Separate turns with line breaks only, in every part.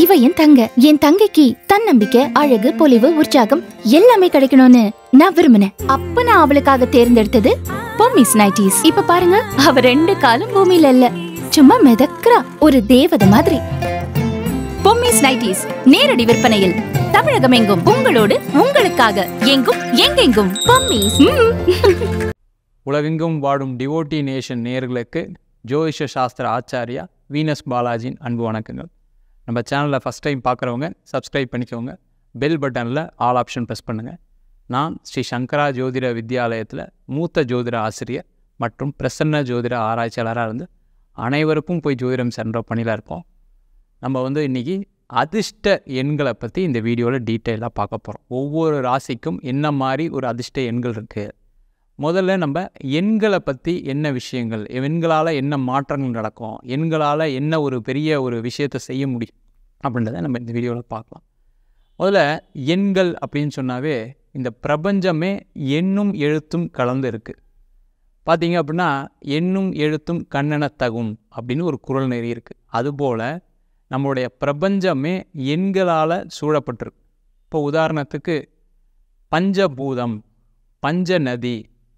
இவ என் தங்க என் தங்கைக்கு தன்னம்பிக்கை அழகு பொலிவு உற்சாகம் எல்லாமே கிடைக்கணும்னு நான் விரும்பினேன் அப்ப நான் அவளுக்காக தேர்ந்தெடுத்தது பொம்மிஸ் நைட்டிஸ் இப்ப பாருங்க அவ ரெண்டு காலும் பூமியில இல்ல சும்மா மிதக்குறா ஒரு தேவதை மாதிரி பொம்மிஸ் நைட்டிஸ் நேரடி விற்பனையில் தமிழகம் எங்கும் உங்களோடு உங்களுக்காக எங்கும் எங்கெங்கும் பொம்மிஸ் ம்.
உலகெங்கும் வாடும் டிவோட்டி நேஷன் நேயர்களுக்கு ஜோதிஷ சாஸ்திர ஆச்சாரியா வீனஸ் பாலாஜியின் அன்பு வணக்கங்கள் நம்ம சேனலை ஃபஸ்ட் டைம் பார்க்குறவங்க சப்ஸ்கிரைப் பண்ணிக்கோங்க பெல் பட்டனில் ஆல் ஆப்ஷன் ப்ரெஸ் பண்ணுங்கள் நான் ஸ்ரீ சங்கரா ஜோதிட வித்யாலயத்தில் மூத்த ஜோதிட ஆசிரியர் மற்றும் பிரசன்ன ஜோதிட ஆராய்ச்சியாளராக இருந்து அனைவருக்கும் போய் ஜோதிடம் சென்ற பணியில் இருக்கோம் நம்ம வந்து இன்றைக்கி அதிர்ஷ்ட எண்களை பற்றி இந்த வீடியோவில் டீட்டெயிலாக பார்க்க போகிறோம் ஒவ்வொரு ராசிக்கும் என்ன மாதிரி ஒரு அதிர்ஷ்ட எண்கள் இருக்குது முதல்ல நம்ம எண்களை பற்றி என்ன விஷயங்கள் எண்களால் என்ன மாற்றங்கள் நடக்கும் எண்களால் என்ன ஒரு பெரிய ஒரு விஷயத்தை செய்ய முடியும் அப்படின்றத நம்ம இந்த வீடியோவில் பார்க்கலாம் முதல்ல எண்கள் அப்படின்னு சொன்னாவே இந்த பிரபஞ்சமே எண்ணும் எழுத்தும் கலந்து இருக்குது பார்த்தீங்க அப்படின்னா எண்ணும் எழுத்தும் கண்ணெனத்தகும் அப்படின்னு ஒரு குரல் நெறி இருக்குது அதுபோல் நம்மளுடைய பிரபஞ்சமே எண்களால் சூழப்பட்டிருக்கு இப்போ உதாரணத்துக்கு பஞ்சபூதம் பஞ்சநதி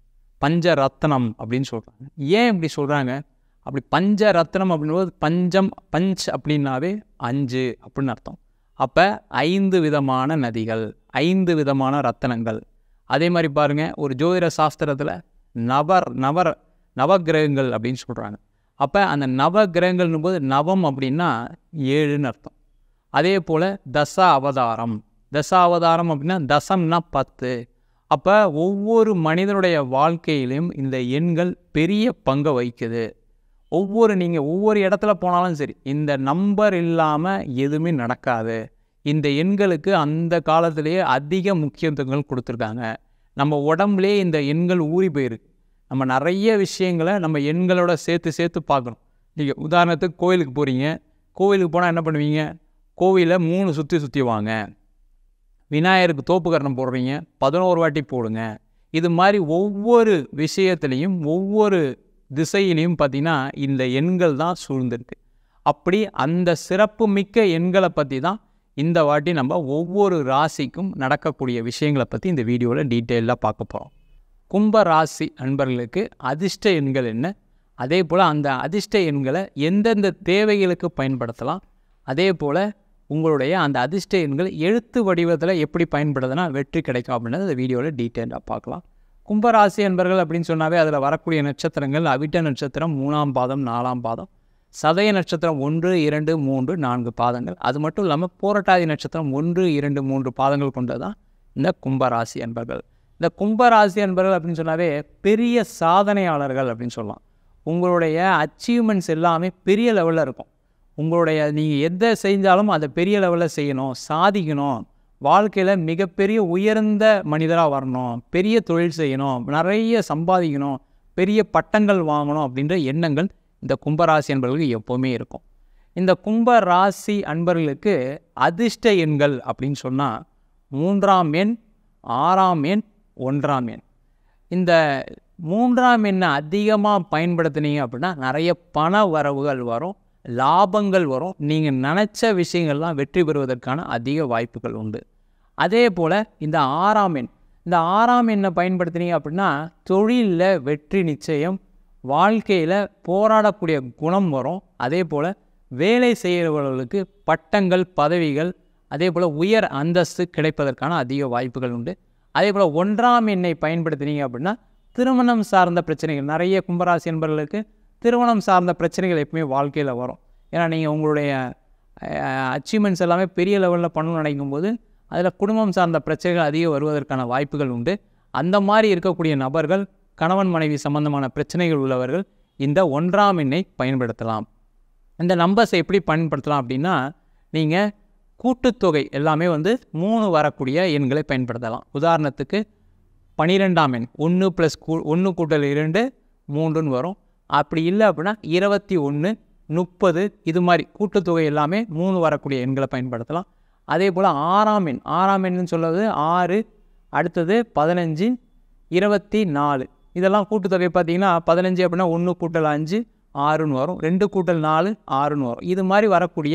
பஞ்சரத்னம் அப்படின்னு சொல்கிறாங்க ஏன் இப்படி சொல்கிறாங்க அப்படி பஞ்சரத்னம் அப்படின்போது பஞ்சம் பஞ்ச் அப்படின்னாவே அஞ்சு அப்படின்னு அர்த்தம் அப்போ ஐந்து விதமான நதிகள் ஐந்து விதமான ரத்தனங்கள் அதே மாதிரி பாருங்கள் ஒரு ஜோதிட சாஸ்திரத்தில் நவர் நவர் நவகிரகங்கள் அப்படின்னு சொல்கிறாங்க அப்போ அந்த நவகிரகங்கள்னும் போது நவம் அப்படின்னா ஏழுன்னு அர்த்தம் அதே போல் தச அவதாரம் தச அவதாரம் அப்படின்னா தசம்னா பத்து அப்போ ஒவ்வொரு மனிதனுடைய வாழ்க்கையிலும் இந்த எண்கள் பெரிய பங்கை வகிக்குது ஒவ்வொரு நீங்கள் ஒவ்வொரு இடத்துல போனாலும் சரி இந்த நம்பர் இல்லாமல் எதுவுமே நடக்காது இந்த எண்களுக்கு அந்த காலத்திலேயே அதிக முக்கியத்துவங்கள் கொடுத்துருக்காங்க நம்ம உடம்புலே இந்த எண்கள் ஊறி போயிருக்கு நம்ம நிறைய விஷயங்களை நம்ம எண்களோட சேர்த்து சேர்த்து பார்க்கணும் நீங்கள் உதாரணத்துக்கு கோயிலுக்கு போகிறீங்க கோவிலுக்கு போனால் என்ன பண்ணுவீங்க கோவிலை மூணு சுற்றி சுற்றி வாங்க விநாயகருக்கு தோப்புக்கரணம் போடுறீங்க பதினோரு வாட்டி போடுங்க இது மாதிரி ஒவ்வொரு விஷயத்துலேயும் ஒவ்வொரு திசையிலையும் பார்த்திங்கன்னா இந்த எண்கள் தான் சூழ்ந்திருக்கு அப்படி அந்த சிறப்பு மிக்க எண்களை பற்றி தான் இந்த வாட்டி நம்ம ஒவ்வொரு ராசிக்கும் நடக்கக்கூடிய விஷயங்களை பற்றி இந்த வீடியோவில் டீட்டெயிலாக பார்க்க போகிறோம் கும்ப ராசி அன்பர்களுக்கு அதிர்ஷ்ட எண்கள் என்ன அதே போல் அந்த அதிர்ஷ்ட எண்களை எந்தெந்த தேவைகளுக்கு பயன்படுத்தலாம் அதே போல் உங்களுடைய அந்த அதிர்ஷ்ட எண்கள் எழுத்து வடிவத்தில் எப்படி பயன்படுதுன்னா வெற்றி கிடைக்கும் அப்படின்றத இந்த வீடியோவில் டீட்டெயிலாக பார்க்கலாம் கும்பராசி அன்பர்கள் அப்படின்னு சொன்னாவே அதில் வரக்கூடிய நட்சத்திரங்கள் அவிட்ட நட்சத்திரம் மூணாம் பாதம் நாலாம் பாதம் சதய நட்சத்திரம் ஒன்று இரண்டு மூன்று நான்கு பாதங்கள் அது மட்டும் இல்லாமல் போரட்டாதி நட்சத்திரம் ஒன்று இரண்டு மூன்று பாதங்கள் கொண்டது தான் இந்த கும்பராசி அன்பர்கள் இந்த கும்பராசி அன்பர்கள் அப்படின்னு சொன்னாவே பெரிய சாதனையாளர்கள் அப்படின்னு சொல்லலாம் உங்களுடைய அச்சீவ்மெண்ட்ஸ் எல்லாமே பெரிய லெவலில் இருக்கும் உங்களுடைய நீங்கள் எதை செஞ்சாலும் அதை பெரிய லெவலில் செய்யணும் சாதிக்கணும் வாழ்க்கையில் மிகப்பெரிய உயர்ந்த மனிதராக வரணும் பெரிய தொழில் செய்யணும் நிறைய சம்பாதிக்கணும் பெரிய பட்டங்கள் வாங்கணும் அப்படின்ற எண்ணங்கள் இந்த கும்பராசி அன்பர்களுக்கு எப்போவுமே இருக்கும் இந்த கும்ப ராசி அன்பர்களுக்கு அதிர்ஷ்ட எண்கள் அப்படின்னு சொன்னால் மூன்றாம் எண் ஆறாம் எண் ஒன்றாம் எண் இந்த மூன்றாம் எண்ணை அதிகமாக பயன்படுத்துனீங்க அப்படின்னா நிறைய பண வரவுகள் வரும் லாபங்கள் வரும் நீங்கள் நினச்ச விஷயங்கள்லாம் வெற்றி பெறுவதற்கான அதிக வாய்ப்புகள் உண்டு அதே போல் இந்த ஆறாம் எண் இந்த ஆறாம் எண்ணை பயன்படுத்தினீங்க அப்படின்னா தொழிலில் வெற்றி நிச்சயம் வாழ்க்கையில் போராடக்கூடிய குணம் வரும் அதே போல் வேலை செய்கிறவர்களுக்கு பட்டங்கள் பதவிகள் அதே போல் உயர் அந்தஸ்து கிடைப்பதற்கான அதிக வாய்ப்புகள் உண்டு அதே போல் ஒன்றாம் எண்ணை பயன்படுத்தினீங்க அப்படின்னா திருமணம் சார்ந்த பிரச்சனைகள் நிறைய கும்பராசி என்பவர்களுக்கு திருமணம் சார்ந்த பிரச்சனைகள் எப்பவுமே வாழ்க்கையில் வரும் ஏன்னா நீங்கள் உங்களுடைய அச்சீவ்மெண்ட்ஸ் எல்லாமே பெரிய லெவலில் பண்ணணும்னு நினைக்கும் போது அதில் குடும்பம் சார்ந்த பிரச்சனைகள் அதிகம் வருவதற்கான வாய்ப்புகள் உண்டு அந்த மாதிரி இருக்கக்கூடிய நபர்கள் கணவன் மனைவி சம்பந்தமான பிரச்சனைகள் உள்ளவர்கள் இந்த ஒன்றாம் எண்ணை பயன்படுத்தலாம் இந்த நம்பர்ஸை எப்படி பயன்படுத்தலாம் அப்படின்னா நீங்கள் கூட்டுத்தொகை எல்லாமே வந்து மூணு வரக்கூடிய எண்களை பயன்படுத்தலாம் உதாரணத்துக்கு பன்னிரெண்டாம் எண் ஒன்று ப்ளஸ் கூ ஒன்று கூட்டல் இரண்டு மூன்றுன்னு வரும் அப்படி இல்லை அப்படின்னா இருபத்தி ஒன்று முப்பது இது மாதிரி கூட்டுத்தொகை எல்லாமே மூணு வரக்கூடிய எண்களை பயன்படுத்தலாம் அதே போல் ஆறாம் எண் ஆறாம் எண்ணுன்னு சொல்வது ஆறு அடுத்தது பதினஞ்சு இருபத்தி நாலு இதெல்லாம் கூட்டுத்தொகை பார்த்தீங்கன்னா பதினஞ்சு அப்படின்னா ஒன்று கூட்டல் அஞ்சு ஆறுன்னு வரும் ரெண்டு கூட்டல் நாலு ஆறுன்னு வரும் இது மாதிரி வரக்கூடிய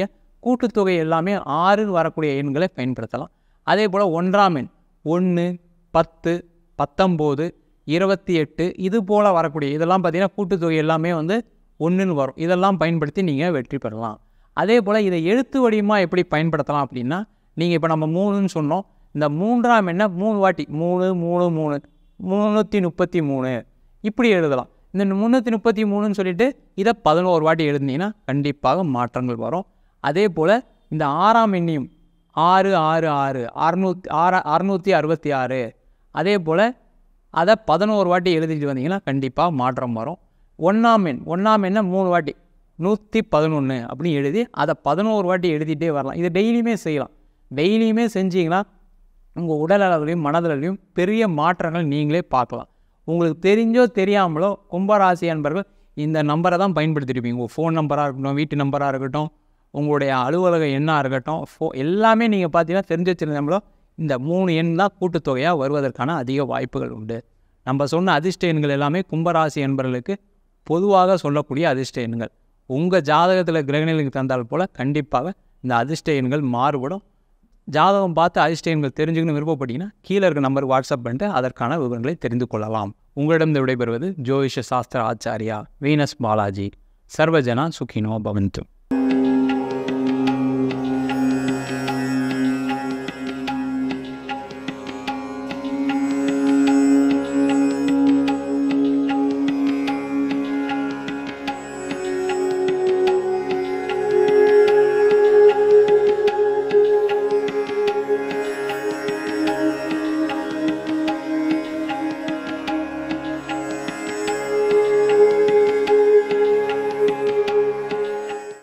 கூட்டுத்தொகை எல்லாமே ஆறு வரக்கூடிய எண்களை பயன்படுத்தலாம் அதே போல் ஒன்றாம் எண் ஒன்று பத்து பத்தொம்போது இருபத்தி எட்டு இது போல் வரக்கூடிய இதெல்லாம் பார்த்தீங்கன்னா கூட்டுத்தொகை எல்லாமே வந்து ஒன்றுன்னு வரும் இதெல்லாம் பயன்படுத்தி நீங்கள் வெற்றி பெறலாம் அதே போல் இதை எழுத்து வடிவமாக எப்படி பயன்படுத்தலாம் அப்படின்னா நீங்கள் இப்போ நம்ம மூணுன்னு சொன்னோம் இந்த மூன்றாம் எண்ணை மூணு வாட்டி மூணு மூணு மூணு முந்நூற்றி முப்பத்தி மூணு இப்படி எழுதலாம் இந்த முந்நூற்றி முப்பத்தி மூணுன்னு சொல்லிட்டு இதை பதினோரு வாட்டி எழுதுனீங்கன்னா கண்டிப்பாக மாற்றங்கள் வரும் அதே போல் இந்த ஆறாம் எண்ணையும் ஆறு ஆறு ஆறு அறுநூத்தி ஆறு அறுநூற்றி அறுபத்தி ஆறு அதே போல் அதை பதினோரு வாட்டி எழுதிட்டு வந்தீங்கன்னா கண்டிப்பாக மாற்றம் வரும் ஒன்றாம் எண் ஒன்றாம் எண்ணை மூணு வாட்டி நூற்றி பதினொன்று அப்படின்னு எழுதி அதை பதினோரு வாட்டி எழுதிட்டே வரலாம் இது டெய்லியுமே செய்யலாம் டெய்லியுமே செஞ்சீங்கன்னா உங்கள் உடல் அளவுலையும் மனதளவுலையும் பெரிய மாற்றங்கள் நீங்களே பார்க்கலாம் உங்களுக்கு தெரிஞ்சோ தெரியாமலோ கும்பராசி அன்பர்கள் இந்த நம்பரை தான் பயன்படுத்தியிருப்பீங்க உங்கள் ஃபோன் நம்பராக இருக்கட்டும் வீட்டு நம்பராக இருக்கட்டும் உங்களுடைய அலுவலக எண்ணாக இருக்கட்டும் ஃபோ எல்லாமே நீங்கள் பார்த்தீங்கன்னா தெரிஞ்சு வச்சுருந்தோம்லோ இந்த மூணு எண் தான் கூட்டுத்தொகையாக வருவதற்கான அதிக வாய்ப்புகள் உண்டு நம்ம சொன்ன அதிர்ஷ்ட எண்கள் எல்லாமே கும்பராசி என்பவர்களுக்கு பொதுவாக சொல்லக்கூடிய அதிர்ஷ்ட எண்கள் உங்கள் ஜாதகத்தில் கிரகணிகளுக்கு தந்தால் போல் கண்டிப்பாக இந்த அதிர்ஷ்ட எண்கள் மாறுபடும் ஜாதகம் பார்த்து அதிர்ஷ்ட எண்கள் தெரிஞ்சுக்கணும் விருப்பப்பட்டீங்கன்னா கீழே இருக்க நம்பர் வாட்ஸ்அப் பண்ணிட்டு அதற்கான விவரங்களை தெரிந்து கொள்ளலாம் உங்களிடம் விடைபெறுவது ஜோதிஷ சாஸ்திர ஆச்சாரியா வீனஸ் பாலாஜி சர்வஜனா சுகினோ பவந்து